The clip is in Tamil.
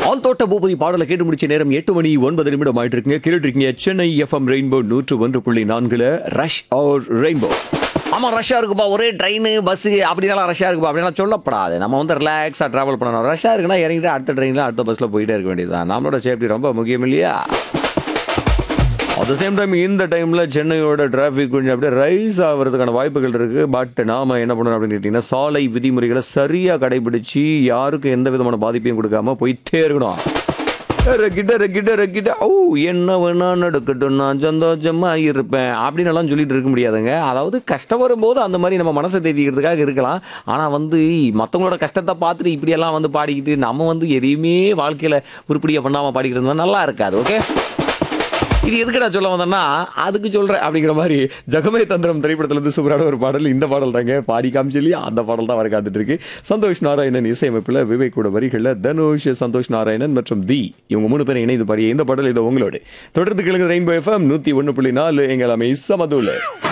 ஆல் தோட்ட பூபதி பாடலை கேட்டு முடிச்ச நேரம் எட்டு மணி ஒன்பது நிமிடம் ஆயிட்டு இருக்குங்க கேட்டுட்டு இருக்கீங்க சென்னை எஃப்எம் ரெயின்போ நூற்று ஒன்று புள்ளி நான்குல ரஷ் ஆர் ரெயின்போ ஆமா ரஷ்ஷா இருக்குப்பா ஒரே ட்ரெயின் பஸ் அப்படிலாம் ரஷ்ஷா இருக்குப்பா அப்படிலாம் சொல்லப்படாது நம்ம வந்து ரிலாக்ஸாக ட்ராவல் பண்ணணும் ரஷ்ஷா இருக்குன்னா இறங்கிட்டு அடுத்த ட்ரெயினில் அடுத்த பஸ்ஸில் போயிட்டே இருக்க வேண்டியதுதான் நம்மளோட சேஃப்டி ரொம்ப முக்கியம் இல்லையா அட் த சேம் டைம் இந்த டைமில் சென்னையோட டிராஃபிக் கொஞ்சம் அப்படியே ரைஸ் ஆகிறதுக்கான வாய்ப்புகள் இருக்குது பட் நாம என்ன பண்ணணும் அப்படின்னு கேட்டிங்கன்னா சாலை விதிமுறைகளை சரியாக கடைபிடிச்சு யாருக்கும் எந்த விதமான பாதிப்பையும் கொடுக்காம போயிட்டே இருக்கணும் ரெக்கிட்ட ரெக்கிட்ட ரெக்கிட்ட ஓ என்ன வேணா நடக்கட்டும் நான் சந்தோஷமா இருப்பேன் அப்படின்னு எல்லாம் சொல்லிட்டு இருக்க முடியாதுங்க அதாவது கஷ்டம் வரும்போது அந்த மாதிரி நம்ம மனசை தேத்திக்கிறதுக்காக இருக்கலாம் ஆனால் வந்து மற்றவங்களோட கஷ்டத்தை பார்த்துட்டு இப்படியெல்லாம் வந்து பாடிக்கிட்டு நம்ம வந்து எதையுமே வாழ்க்கையில் உருப்படியாக பண்ணாமல் பாடிக்கிறது நல்லா இருக்காது ஓகே இது எதுக்கு நான் சொல்ல வந்தேன்னா அதுக்கு சொல்றேன் அப்படிங்கிற மாதிரி ஜகமே தந்திரம் திரைப்படத்துல இருந்து சூப்பரான ஒரு பாடல் இந்த பாடல் தாங்க பாடி காமிச்சு இல்லையா அந்த பாடல் தான் வர காத்துட்டு இருக்கு சந்தோஷ் நாராயணன் இசையமைப்பில் விவேக் கூட வரிகளில் தனுஷ் சந்தோஷ் நாராயணன் மற்றும் தி இவங்க மூணு பேரும் இணைந்து பாடிய இந்த பாடல் இது உங்களோட தொடர்ந்து கிழங்கு ரெயின்போ எஃப்எம் நூத்தி ஒன்று புள்ளி நாலு எங்கள் அமை சமதுள்ள